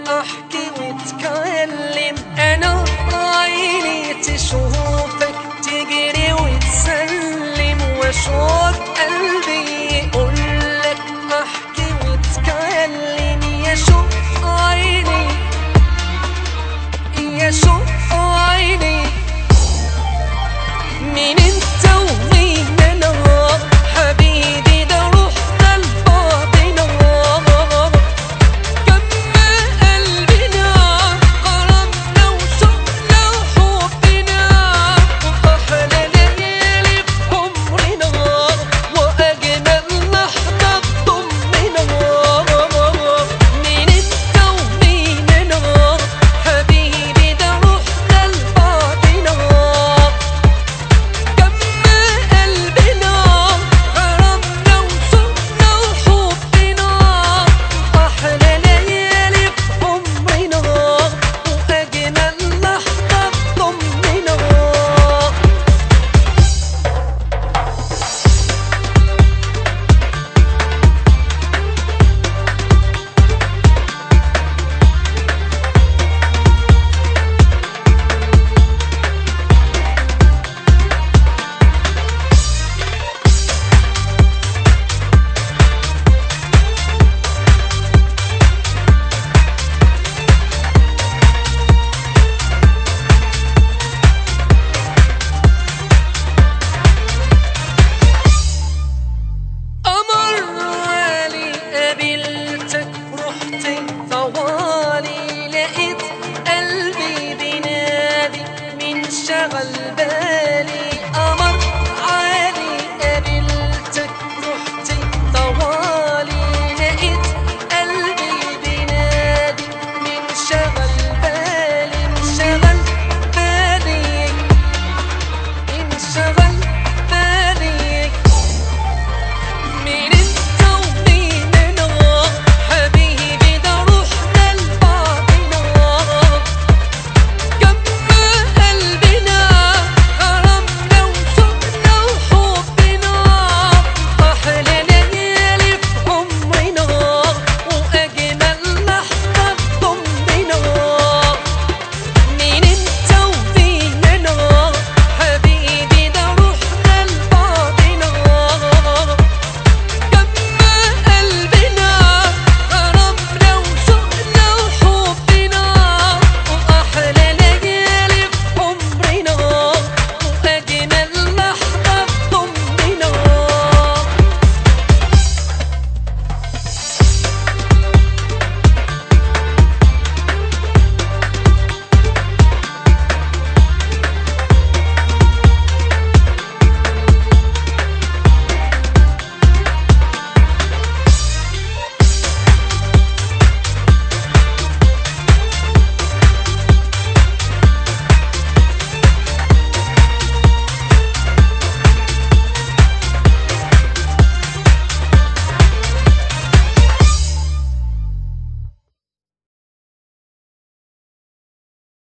احكي واتكلم انا عيني تشوفك تجري وتسلم واشوف قلبي يقولك احكي واتكلم يا شوق عيني يا شوق عيني مين انت ومين انا حبيبي ده روح ده الباطنة كما قلبنا قربنا وشوقنا وحبنا واحلى ليالي في عمرنا واجمل لحظة تضمنا مين انت ومين انا حبيبي ده روح ده الباطنة كما قلبنا غرامنا وشوقنا وحبنا أحلى ليالي في عمرنا وأجمل لحظة ضمنا أمر علي قابلتك رحت طوالي لقيت قلبي بينادي من شغل بالي